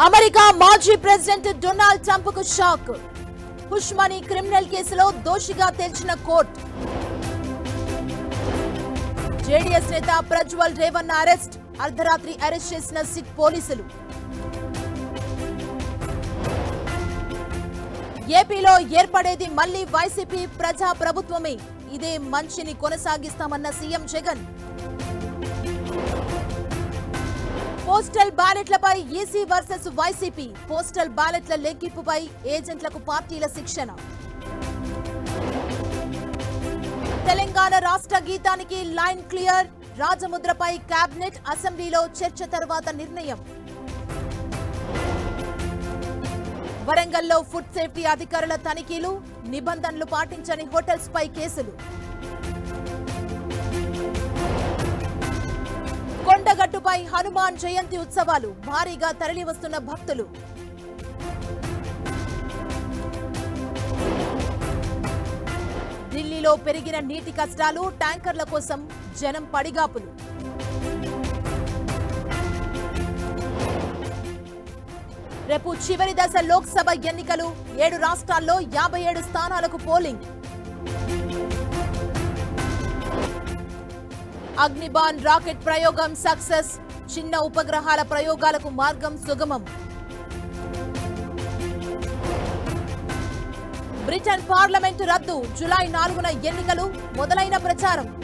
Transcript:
America మాజీ president Donald Trump కు shock hush money criminal కేసులో దోషిగా తేల్చిన కోర్టు జేడీఎస్ నేత ప్రజ్వల్ రేవన్న అరెస్ట్ అర్ధరాత్రి అరెస్ట్ చేసిన సిట్ పోలీసులు ఏపీలో ఏర్పడేది మళ్లీ వైసీపీ ప్రజా ప్రభుత్వమే ఇదే మంచిని కొనసాగిస్తామన్న సీఎం జగన్ పోస్టల్ బ్యాలెట్లపై ఈసీ వర్సెస్ వైసీపీ పోస్టల్ బ్యాలెట్ల లెక్కింపుపై ఏజెంట్లకు పార్టీల శిక్షణ తెలంగాణ రాష్ట్ర గీతానికి లైన్ క్లియర్ రాజముద్రపై కేబినెట్ అసెంబ్లీలో చర్చ తర్వాత నిర్ణయం వరంగల్లో ఫుడ్ సేఫ్టీ అధికారుల తనిఖీలు నిబంధనలు పాటించని హోటల్స్ పై కేసులు కొండగట్టుపై హనుమాన్ జయంతి ఉత్సవాలు భారీగా తరలివస్తున్న భక్తులు ఢిల్లీలో పెరిగిన నీటి కష్టాలు ట్యాంకర్ల కోసం జనం పడిగాపులు రేపు చివరి దశ లోక్సభ ఎన్నికలు ఏడు రాష్ట్రాల్లో యాభై ఏడు స్థానాలకు పోలింగ్ అగ్నిబాన్ రాకెట్ ప్రయోగం సక్సెస్ చిన్న ఉపగ్రహాల ప్రయోగాలకు మార్గం సుగమం బ్రిటన్ పార్లమెంటు రద్దు జులై నాలుగున ఎన్నికలు మొదలైన ప్రచారం